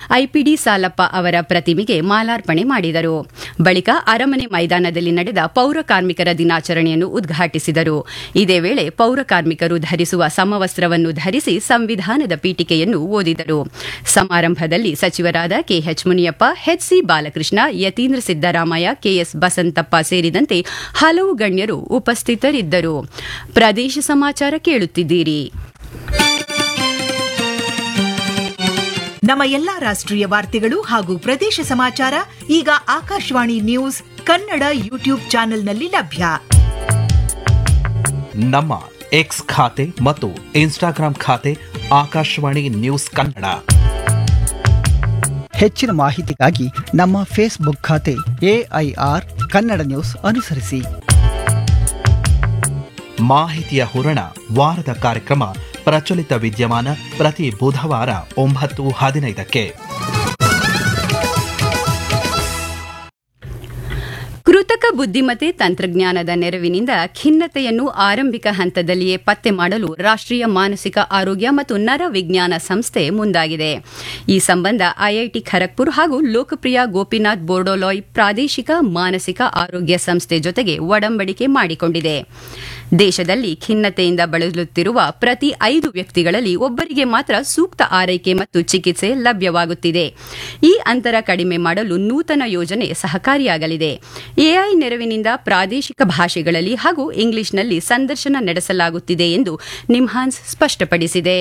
IPD Salappa ಅವರ ಪ್ರತಿಮೆಗೆ ಮಾಲಾರ್ಪಣೆ ಮಾಡಿದರು ಬಳಿಕ ಅರಮನೆ ಮೈದಾನದಲ್ಲಿ ನಡೆದ ಪೌರ ಕಾರ್ಮಿಕರ ದಿನಾಚರಣೆಯನ್ನು ಉದ್ಘಾಟಿಸಿದರು ಇದೇ ವೇಳೆ ಪೌರ ಕಾರ್ಮಿಕರು ಧರಿಸುವ ಸಮವಸ್ತ್ರವನ್ನು ಧರಿಸಿ ಸಂವಿಧಾನದ ಪೀಠಿಕೆಯನ್ನು ಓದಿದರು ಸಮಾರಂಭದಲ್ಲಿ ಸಚಿವರಾದ ಕೆಎಚ್ ಮುನಿಯಪ್ಪ ಎಚ್ಸಿ ಬಾಲಕೃಷ್ಣ ಯತೀಂದ್ರ ಸಿದ್ದರಾಮಯ್ಯ ಕೆಎಸ್ ಬಸಂತಪ್ಪ ಸೇರಿದಂತೆ ಹಲವು ಗಣ್ಯರು ಉಪಸ್ಥಿತರಿದ್ದರು ಪ್ರದೇಶ ಸಮಾಚಾರ ಕೇಳುತ್ತಿದ್ದೀರಿ ನಮ್ಮ ಎಲ್ಲಾ ರಾಷ್ಟ್ರೀಯ ವಾರ್ತೆಗಳು ಹಾಗೂ ಪ್ರದೇಶ ಸಮಾಚಾರ ಈಗ ಆಕಾಶವಾಣಿ ನ್ಯೂಸ್ ಕನ್ನಡ ಯೂಟ್ಯೂಬ್ ಚಾನೆಲ್ನಲ್ಲಿ ಲಭ್ಯ ನಮ್ಮ ಎಕ್ಸ್ ಖಾತೆ ಮತ್ತು ಇನ್ಸ್ಟಾಗ್ರಾಂ ಖಾತೆ ಆಕಾಶವಾಣಿ ನ್ಯೂಸ್ ಕನ್ನಡ ಹೆಚ್ಚಿನ ಮಾಹಿತಿಗಾಗಿ ನಮ್ಮ ಫೇಸ್ಬುಕ್ ಖಾತೆ ಎಐಆರ್ ಕನ್ನಡ ನ್ಯೂಸ್ ಅನುಸರಿಸಿ ಮಾಹಿತಿಯ ಹೂರಣ ವಾರದ ಕಾರ್ಯಕ್ರಮ ಪ್ರಚಲಿತ ವಿದ್ಯಮಾನ ಪ್ರತಿ ಬುಧವಾರ ಒಂಬತ್ತು ಹದಿನೈದಕ್ಕೆ ಕೃತಕ ಬುದ್ದಿಮತ್ತೆ ತಂತ್ರಜ್ಞಾನದ ನೆರವಿನಿಂದ ಖಿನ್ನತೆಯನ್ನು ಆರಂಭಿಕ ಹಂತದಲ್ಲಿಯೇ ಪತ್ತೆ ಮಾಡಲು ರಾಷ್ಟ್ರೀಯ ಮಾನಸಿಕ ಆರೋಗ್ಯ ಮತ್ತು ನರ ವಿಜ್ಞಾನ ಸಂಸ್ಥೆ ಮುಂದಾಗಿದೆ ಈ ಸಂಬಂಧ ಐಐಟಿ ಖರಗ್ಪುರ್ ಹಾಗೂ ಲೋಕಪ್ರಿಯ ಗೋಪಿನಾಥ್ ಬೋರ್ಡೋಲಾಯ್ ಪ್ರಾದೇಶಿಕ ಮಾನಸಿಕ ಆರೋಗ್ಯ ಸಂಸ್ಥೆ ಜೊತೆಗೆ ಒಡಂಬಡಿಕೆ ಮಾಡಿಕೊಂಡಿದೆ ದೇಶದಲ್ಲಿ ಖಿನ್ನತೆಯಿಂದ ಬಳಲುತ್ತಿರುವ ಪ್ರತಿ ಐದು ವ್ಯಕ್ತಿಗಳಲ್ಲಿ ಒಬ್ಬರಿಗೆ ಮಾತ್ರ ಸೂಕ್ತ ಆರೈಕೆ ಮತ್ತು ಚಿಕಿತ್ಸೆ ಲಭ್ಯವಾಗುತ್ತಿದೆ ಈ ಅಂತರ ಕಡಿಮೆ ಮಾಡಲು ನೂತನ ಯೋಜನೆ ಸಹಕಾರಿಯಾಗಲಿದೆ ಎಐ ನೆರವಿನಿಂದ ಪ್ರಾದೇಶಿಕ ಭಾಷೆಗಳಲ್ಲಿ ಹಾಗೂ ಇಂಗ್ಲಿಷ್ನಲ್ಲಿ ಸಂದರ್ಶನ ನಡೆಸಲಾಗುತ್ತಿದೆ ಎಂದು ನಿಮ್ಹಾನ್ಸ್ ಸ್ಪಷ್ಟಪಡಿಸಿದೆ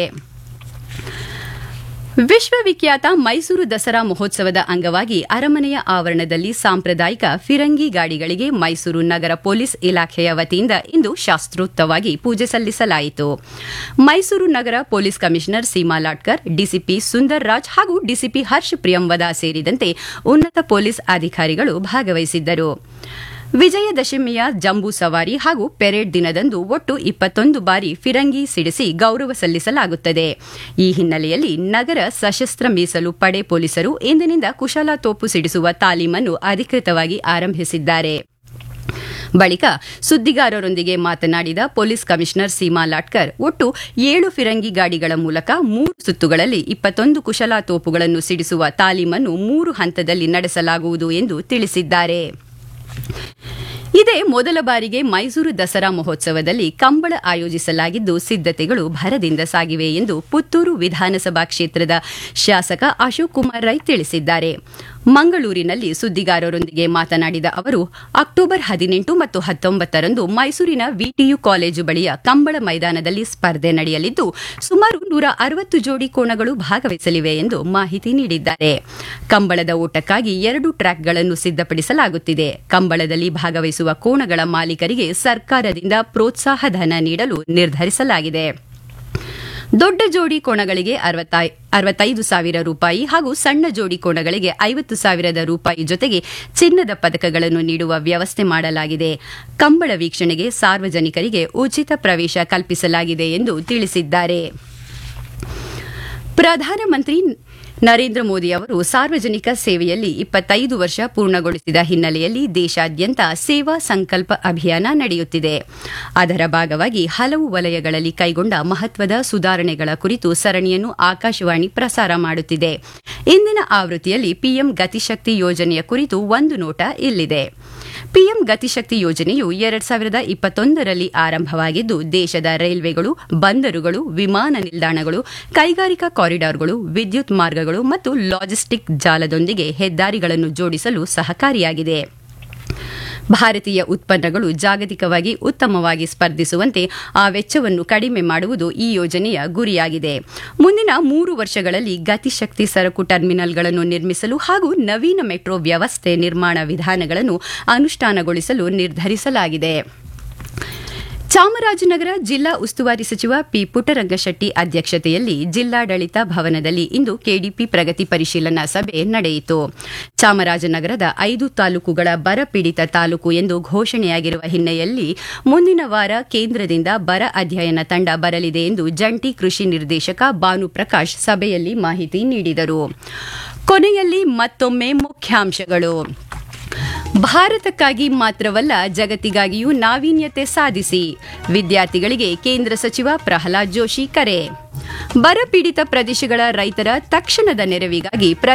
ವಿಶ್ವವಿಖ್ಯಾತ ಮೈಸೂರು ದಸರಾ ಮಹೋತ್ಸವದ ಅಂಗವಾಗಿ ಅರಮನೆಯ ಆವರಣದಲ್ಲಿ ಸಾಂಪ್ರದಾಯಿಕ ಫಿರಂಗಿ ಗಾಡಿಗಳಿಗೆ ಮೈಸೂರು ನಗರ ಪೊಲೀಸ್ ಇಲಾಖೆಯ ವತಿಯಿಂದ ಇಂದು ಶಾಸ್ತ್ರೋಕ್ತವಾಗಿ ಪೂಜೆ ಸಲ್ಲಿಸಲಾಯಿತು ಮೈಸೂರು ನಗರ police commissioner Seema Latkar DCP Sundar Raj ಹಾಗೂ ಡಿಸಿಪಿ ಹರ್ಷ್ ಪ್ರಿಯಂವದ ಸೇರಿದಂತೆ ಉನ್ನತ ಪೊಲೀಸ್ ಅಧಿಕಾರಿಗಳು ಭಾಗವಹಿಸಿದ್ದರು ವಿಜಯದಶಮಿಯ ಜಂಬೂ ಸವಾರಿ ಹಾಗೂ ಪೆರೇಡ್ ದಿನದಂದು ಒಟ್ಟು ಇಪ್ಪತ್ತೊಂದು ಬಾರಿ ಫಿರಂಗಿ ಸಿಡಿಸಿ ಗೌರವ ಸಲ್ಲಿಸಲಾಗುತ್ತದೆ ಈ ಹಿನ್ನೆಲೆಯಲ್ಲಿ ನಗರ ಸಶಸ್ತ್ರ ಮೀಸಲು ಪಡೆ ಪೊಲೀಸರು ಇಂದಿನಿಂದ ಕುಶಲ ತೋಪು ಸಿಡಿಸುವ ತಾಲೀಮನ್ನು ಅಧಿಕೃತವಾಗಿ ಆರಂಭಿಸಿದ್ದಾರೆ ಬಳಿಕ ಸುದ್ದಿಗಾರರೊಂದಿಗೆ ಮಾತನಾಡಿದ ಪೊಲೀಸ್ ಕಮಿಷನರ್ ಸೀಮಾ ಲಾಟ್ಕರ್ ಒಟ್ಟು ಏಳು ಫಿರಂಗಿ ಗಾಡಿಗಳ ಮೂಲಕ ಮೂರು ಸುತ್ತುಗಳಲ್ಲಿ ಇಪ್ಪತ್ತೊಂದು ಕುಶಲ ತೋಪುಗಳನ್ನು ಸಿಡಿಸುವ ತಾಲೀಮನ್ನು ಮೂರು ಹಂತದಲ್ಲಿ ನಡೆಸಲಾಗುವುದು ಎಂದು ತಿಳಿಸಿದ್ದಾರೆ ಇದೇ ಮೊದಲ ಬಾರಿಗೆ ಮೈಸೂರು ದಸರಾ ಮಹೋತ್ಸವದಲ್ಲಿ ಕಂಬಳ ಆಯೋಜಿಸಲಾಗಿದ್ದು ಸಿದ್ದತೆಗಳು ಭರದಿಂದ ಸಾಗಿವೆ ಎಂದು ಪುತ್ತೂರು ವಿಧಾನಸಭಾ ಕ್ಷೇತ್ರದ ಶಾಸಕ ಅಶೋಕ್ ಕುಮಾರ್ ರೈ ತಿಳಿಸಿದ್ದಾರೆ ಮಂಗಳೂರಿನಲ್ಲಿ ಸುದ್ದಿಗಾರರೊಂದಿಗೆ ಮಾತನಾಡಿದ ಅವರು ಅಕ್ಟೋಬರ್ ಹದಿನೆಂಟು ಮತ್ತು ಹತ್ತೊಂಬತ್ತರಂದು ಮೈಸೂರಿನ ವಿಟಿಯು ಕಾಲೇಜು ಬಳಿಯ ಕಂಬಳ ಮೈದಾನದಲ್ಲಿ ಸ್ಪರ್ಧೆ ನಡೆಯಲಿದ್ದು ಸುಮಾರು ನೂರ ಅರವತ್ತು ಜೋಡಿ ಕೋಣಗಳು ಭಾಗವಹಿಸಲಿವೆ ಎಂದು ಮಾಹಿತಿ ನೀಡಿದ್ದಾರೆ ಕಂಬಳದ ಓಟಕ್ಕಾಗಿ ಎರಡು ಟ್ರ್ಯಾಕ್ಗಳನ್ನು ಸಿದ್ಧಪಡಿಸಲಾಗುತ್ತಿದೆ ಕಂಬಳದಲ್ಲಿ ಭಾಗವಹಿಸುವ ಕೋಣಗಳ ಮಾಲೀಕರಿಗೆ ಸರ್ಕಾರದಿಂದ ಪ್ರೋತ್ಸಾಹ ಧನ ನೀಡಲು ನಿರ್ಧರಿಸಲಾಗಿದೆ ದೊಡ್ಡ ಜೋಡಿ ಕೋಣಗಳಿಗೆ ಅರವತ್ತೈದು ಸಾವಿರ ರೂಪಾಯಿ ಹಾಗೂ ಸಣ್ಣ ಜೋಡಿ ಕೋಣಗಳಿಗೆ ಐವತ್ತು ಸಾವಿರದ ರೂಪಾಯಿ ಜೊತೆಗೆ ಚಿನ್ನದ ಪದಕಗಳನ್ನು ನೀಡುವ ವ್ಯವಸ್ಥೆ ಮಾಡಲಾಗಿದೆ ಕಂಬಳ ವೀಕ್ಷಣೆಗೆ ಸಾರ್ವಜನಿಕರಿಗೆ ಉಚಿತ ಪ್ರವೇಶ ಕಲ್ಪಿಸಲಾಗಿದೆ ಎಂದು ತಿಳಿಸಿದ್ದಾರೆ ಪ್ರಧಾನಮಂತ್ರಿ ನರೇಂದ್ರ ಮೋದಿ ಅವರು ಸಾರ್ವಜನಿಕ ಸೇವೆಯಲ್ಲಿ ಇಪ್ಪತ್ತೈದು ವರ್ಷ ಪೂರ್ಣಗೊಳಿಸಿದ ಹಿನ್ನೆಲೆಯಲ್ಲಿ ದೇಶಾದ್ಯಂತ ಸೇವಾ ಸಂಕಲ್ಪ ಅಭಿಯಾನ ನಡೆಯುತ್ತಿದೆ ಅದರ ಭಾಗವಾಗಿ ಹಲವು ವಲಯಗಳಲ್ಲಿ ಕೈಗೊಂಡ ಮಹತ್ವದ ಸುಧಾರಣೆಗಳ ಕುರಿತು ಸರಣಿಯನ್ನು ಆಕಾಶವಾಣಿ ಪ್ರಸಾರ ಮಾಡುತ್ತಿದೆ ಇಂದಿನ ಆವೃತ್ತಿಯಲ್ಲಿ ಪಿಎಂ ಗತಿಶಕ್ತಿ ಯೋಜನೆಯ ಕುರಿತು ಒಂದು ನೋಟ ಇಲ್ಲಿದೆ ಪಿಎಂ ಗತಿಶಕ್ತಿ ಯೋಜನೆಯು ಎರಡ್ ಸಾವಿರದ ಇಪ್ಪತ್ತೊಂದರಲ್ಲಿ ಆರಂಭವಾಗಿದ್ದು ದೇಶದ ರೈಲ್ವೆಗಳು ಬಂದರುಗಳು ವಿಮಾನ ನಿಲ್ದಾಣಗಳು ಕೈಗಾರಿಕಾ ಕಾರಿಡಾರ್ಗಳು ವಿದ್ಯುತ್ ಮಾರ್ಗಗಳು ಮತ್ತು ಲಾಜಿಸ್ಟಿಕ್ ಜಾಲದೊಂದಿಗೆ ಹೆದ್ದಾರಿಗಳನ್ನು ಜೋಡಿಸಲು ಸಹಕಾರಿಯಾಗಿದೆ ಭಾರತೀಯ ಉತ್ಪನ್ನಗಳು ಜಾಗತಿಕವಾಗಿ ಉತ್ತಮವಾಗಿ ಸ್ಪರ್ಧಿಸುವಂತೆ ಆ ವೆಚ್ಚವನ್ನು ಕಡಿಮೆ ಮಾಡುವುದು ಈ ಯೋಜನೆಯ ಗುರಿಯಾಗಿದೆ ಮುಂದಿನ ಮೂರು ವರ್ಷಗಳಲ್ಲಿ ಗತಿಶಕ್ತಿ ಸರಕು ಟರ್ಮಿನಲ್ಗಳನ್ನು ನಿರ್ಮಿಸಲು ಹಾಗೂ ನವೀನ ಮೆಟ್ರೋ ವ್ಯವಸ್ಥೆ ನಿರ್ಮಾಣ ವಿಧಾನಗಳನ್ನು ಅನುಷ್ಠಾನಗೊಳಿಸಲು ನಿರ್ಧರಿಸಲಾಗಿದೆ ಚಾಮರಾಜನಗರ ಜಿಲ್ಲಾ ಉಸ್ತುವಾರಿ ಸಚಿವ ಪಿ ಪುಟ್ಟರಂಗಶೆಟ್ಟಿ ಅಧ್ಯಕ್ಷತೆಯಲ್ಲಿ ಜಿಲ್ಲಾಡಳಿತ ಭವನದಲ್ಲಿ ಇಂದು ಕೆಡಿಪಿ ಪ್ರಗತಿ ಪರಿಶೀಲನಾ ಸಭೆ ನಡೆಯಿತು ಚಾಮರಾಜನಗರದ ಐದು ತಾಲೂಕುಗಳ ಬರ ಪೀಡಿತ ತಾಲೂಕು ಎಂದು ಘೋಷಣೆಯಾಗಿರುವ ಹಿನ್ನೆಲೆಯಲ್ಲಿ ಮುಂದಿನ ವಾರ ಕೇಂದ್ರದಿಂದ ಬರ ಅಧ್ಯಯನ ತಂಡ ಬರಲಿದೆ ಎಂದು ಜಂಟಿ ಕೃಷಿ ನಿರ್ದೇಶಕ ಭಾನುಪ್ರಕಾಶ್ ಸಭೆಯಲ್ಲಿ ಮಾಹಿತಿ ನೀಡಿದರು ಕೊನೆಯಲ್ಲಿ ಮತ್ತೊಮ್ಮೆ ಮುಖ್ಯಾಂಶಗಳು ಭಾರತಕ್ಕಾಗಿ ಮಾತ್ರವಲ್ಲ ಜಗತ್ತಿಗಾಗಿಯೂ ನಾವೀನ್ಯತೆ ಸಾಧಿಸಿ ವಿದ್ಯಾರ್ಥಿಗಳಿಗೆ ಕೇಂದ್ರ ಸಚಿವ ಪ್ರಹ್ಲಾದ್ ಜೋಶಿ ಕರೆ ಬರಪೀಡಿತ ಪ್ರದೇಶಗಳ ರೈತರ ತಕ್ಷಣದ ನೆರವಿಗಾಗಿ